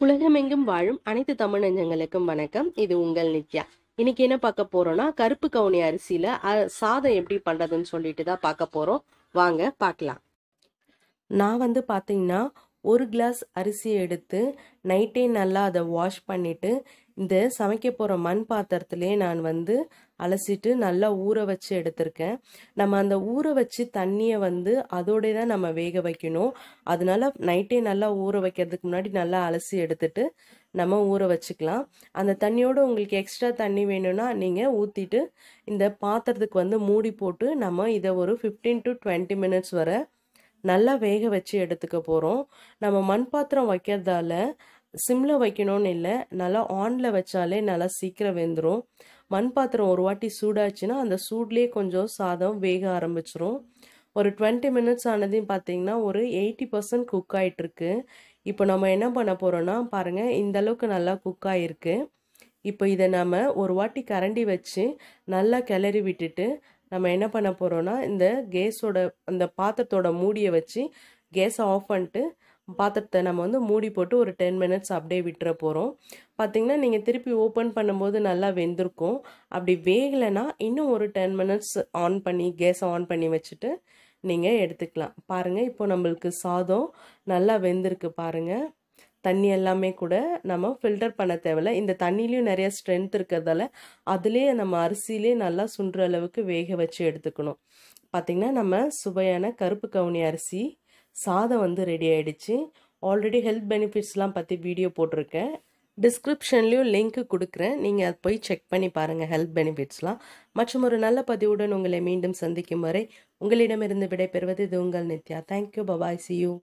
உலகமெங்கும் வாழும் அனைத்து தமிழ் நெஞ்சங்களுக்கும் வணக்கம் இது உங்கள் நித்யா இன்னைக்கு என்ன பார்க்க போறோம்னா கருப்பு கவுனி அரிசியில அ- சாதம் எப்படி பண்றதுன்னு சொல்லிட்டு தான் பார்க்க போறோம் வாங்க பார்க்கலாம் நான் வந்து பார்த்தீங்கன்னா ஒரு கிளாஸ் அரிசி எடுத்து நைட்டே நல்லா அதை வாஷ் பண்ணிட்டு இந்த சமைக்க போகிற மண் பாத்திரத்திலே நான் வந்து அலசிட்டு நல்லா ஊற வச்சு எடுத்திருக்கேன் நம்ம அந்த ஊற வச்சு தண்ணியை வந்து அதோட தான் நம்ம வேக வைக்கணும் அதனால நைட்டே நல்லா ஊற வைக்கிறதுக்கு முன்னாடி நல்லா அலசி எடுத்துட்டு நம்ம ஊற வச்சுக்கலாம் அந்த தண்ணியோட உங்களுக்கு எக்ஸ்ட்ரா தண்ணி வேணும்னா நீங்கள் ஊற்றிட்டு இந்த பாத்திரத்துக்கு வந்து மூடி போட்டு நம்ம இதை ஒரு ஃபிஃப்டீன் டு டுவெண்ட்டி மினிட்ஸ் வரை நல்லா வேக வச்சு எடுத்துக்க போகிறோம் நம்ம மண் பாத்திரம் வைக்கிறதால சிம்மில் வைக்கணும்னு இல்லை நல்லா ஆனில் வச்சாலே நல்லா சீக்கிரம் வெந்துடும் மண் பாத்திரம் ஒரு வாட்டி சூடாச்சுன்னா அந்த சூட்லேயே கொஞ்சம் சாதம் வேக ஆரம்பிச்சிரும் ஒரு டுவெண்ட்டி மினிட்ஸ் ஆனதையும் பார்த்தீங்கன்னா ஒரு எயிட்டி பர்சன்ட் குக் ஆகிட்டுருக்கு இப்போ நம்ம என்ன பண்ண போகிறோன்னா பாருங்கள் இந்த அளவுக்கு நல்லா குக் ஆகிருக்கு இப்போ இதை நம்ம ஒரு வாட்டி கரண்டி வச்சு நல்லா கிளறி விட்டுட்டு நம்ம என்ன பண்ண போகிறோன்னா இந்த கேஸோட அந்த பாத்திரத்தோட மூடியை வச்சு கேஸை ஆஃப் பண்ணிட்டு பாத்திரத்தை நம்ம வந்து மூடி போட்டு ஒரு டென் மினிட்ஸ் அப்படியே விட்டுற போகிறோம் பார்த்தீங்கன்னா நீங்கள் திருப்பி ஓப்பன் பண்ணும்போது நல்லா வெந்திருக்கும் அப்படி வேகலைன்னா இன்னும் ஒரு டென் மினிட்ஸ் ஆன் பண்ணி கேஸை ஆன் பண்ணி வச்சுட்டு நீங்கள் எடுத்துக்கலாம் பாருங்கள் இப்போ நம்மளுக்கு சாதம் நல்லா வெந்திருக்கு பாருங்கள் தண்ணி எல்லாமே கூட நம்ம ஃபில்டர் பண்ண தேவையில்ல இந்த தண்ணிலையும் நிறைய ஸ்ட்ரென்த் இருக்கிறதால அதுலேயே நம்ம அரிசியிலே நல்லா சுண்டுற அளவுக்கு வேக வச்சு எடுத்துக்கணும் பார்த்திங்கன்னா நம்ம சுவையான கருப்பு கவுனி அரிசி சாதம் வந்து ரெடி ஆயிடுச்சு ஆல்ரெடி ஹெல்த் பெனிஃபிட்ஸ்லாம் பற்றி வீடியோ போட்டிருக்கேன் டிஸ்கிரிப்ஷன்லேயும் லிங்க் கொடுக்குறேன் நீங்கள் அதை போய் செக் பண்ணி பாருங்கள் ஹெல்த் பெனிஃபிட்ஸ்லாம் மற்றும் ஒரு நல்ல பதிவுடன் உங்களை மீண்டும் சந்திக்கும் வரை உங்களிடமிருந்து விடைபெறுவது இது உங்கள் Nithya thank you bye bye see you